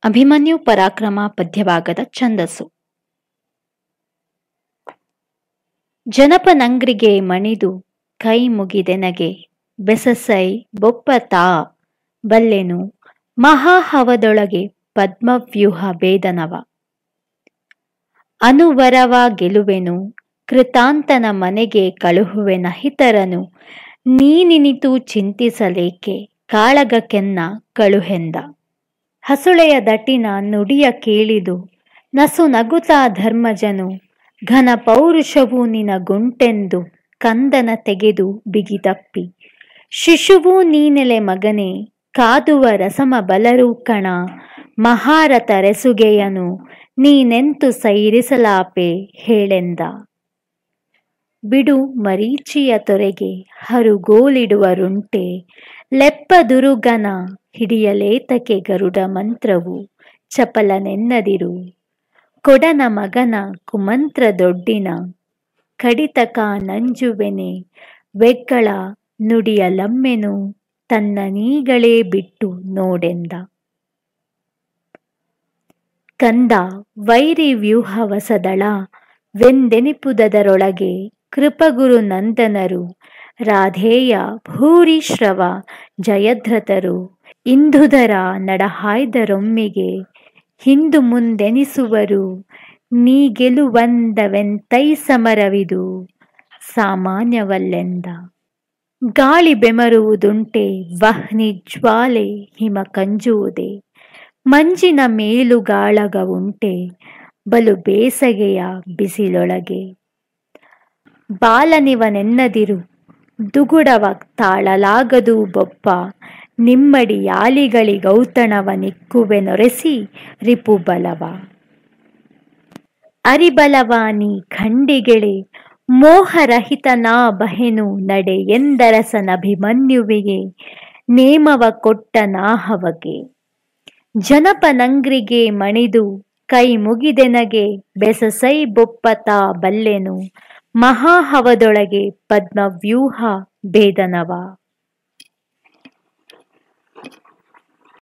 ಅಭಿಮನ್ಯು ಪರಾಕ್ರಮ ಪದ್ಯಭಾಗದ ಛಂದಸ್ಸು ಜನಪನಂಗ್ರಿಗೆ ಮಣಿದು ಕೈ ಮುಗಿದೆನಗೆ ಬೆಸಸೈ ಬೊಪ್ಪತಾ ಬಲ್ಲೆನು ಮಹಾಹವದೊಳಗೆ ಪದ್ಮವ್ಯೂಹ ಭೇದನವ ಅನುವರವ ಗೆಲುವೆನು ಕೃತಾಂತನ ಮನೆಗೆ ಕಳುಹುವೆನಹಿತರನು ನೀನಿನಿತು ಚಿಂತಿಸಲೇಕೆ ಕಾಳಗಕ್ಕೆನ್ನ ಕಳುಹೆಂದ ಹಸುಳೆಯ ದಟಿನ ನುಡಿಯ ಕೇಳಿದು ನಸು ನಗುತ್ತಾ ಧರ್ಮಜನು ಘನ ಪೌರುಷವು ನಿನಗುಂಟೆಂದು ಕಂದನ ತೆಗೆದು ಬಿಗಿದಪ್ಪಿ ಶಿಶುವು ನೀನೆಲೆ ಮಗನೇ ಕಾದುವ ರಸಮ ಬಲರು ಕಣ ಮಹಾರಥ ರೆಸುಗೆಯನು ನೀನೆಂತು ಸೈರಿಸಲಾಪೆ ಹೇಳೆಂದ ಬಿಡು ಮರೀಚಿಯ ತೊರೆಗೆ ಹರುಗೋಲಿಡುವ ರುಂಟೆ ಲೆಪ್ಪದುರುಗನ ಹಿಡಿಯಲೇತಕೆ ಗರುಡ ಮಂತ್ರವು ಚಪಲನೆನ್ನದಿರು ಕೊಡನ ಮಗನ ಕುಮಂತ್ರ ದೊಡ್ಡಿನ ಕಡಿತಕ ನಂಜುವೆನೆ ವೆಗ್ಗಳ ನುಡಿಯಲಮ್ಮೆನು ತನ್ನ ನೀಗಳೇ ಬಿಟ್ಟು ನೋಡೆಂದ ಕಂದ ವೈರಿ ವ್ಯೂಹವಸದಳ ವೆಂದೆನಿಪುದರೊಳಗೆ ಕೃಪಗುರು ನಂದನರು ರಾಧೇಯ ಭೂರಿಶ್ರವ ಜಯದ್ರಥರು ಇಂದುದರ ನಡಹಾಯ್ದರೊಮ್ಮಿಗೆ ಹಿಂದು ಮುಂದೆನಿಸುವರು ನೀ ಗೆಲುವಂದವೆಂತೈ ಸಮರವಿದು ಸಾಮಾನ್ಯವಲ್ಲೆಂದ ಗಾಳಿ ಬೆಮರುವುದುಂಟೆ ವಹ್ನಿ ಜ್ವಾಲೆ ಹಿಮ ಕಂಜುವುದೇ ಮಂಜಿನ ಮೇಲುಗಾಳಗವುಂಟೆ ಬಲು ಬೇಸಗೆಯ ಬಿಸಿಲೊಳಗೆ ಬಾಲನಿವನೆನ್ನದಿರು ದುಗುಡವ ತಾಳಲಾಗದು ಬೊಪ್ಪ ನಿಮ್ಮಡಿ ಯಾಲಿಗಳಿಗೌತಣವ ನಿಕ್ಕುವೆನೊರೆಸಿ ರಿಪುಬಲವ ಅರಿಬಲವ ನೀ ಖಂಡಿಗೆಳೆ ಮೋಹರಹಿತನಾ ಬಹೆನು ನಡೆ ಎಂದರಸನಭಿಮನ್ಯುವಿಗೆ ನೇಮವ ಕೊಟ್ಟ ನಾಹವಗೆ ಜನಪನಂಗ್ರಿಗೆ ಮಣಿದು ಕೈ ಮುಗಿದೆನಗೆ ಬೆಸಸೈ ಬೊಪ್ಪತಾ ಬಲ್ಲೆನು ಮಹಾಹವದೊಳಗೆ ಪದ್ಮವ್ಯೂಹ ಭೇದನವ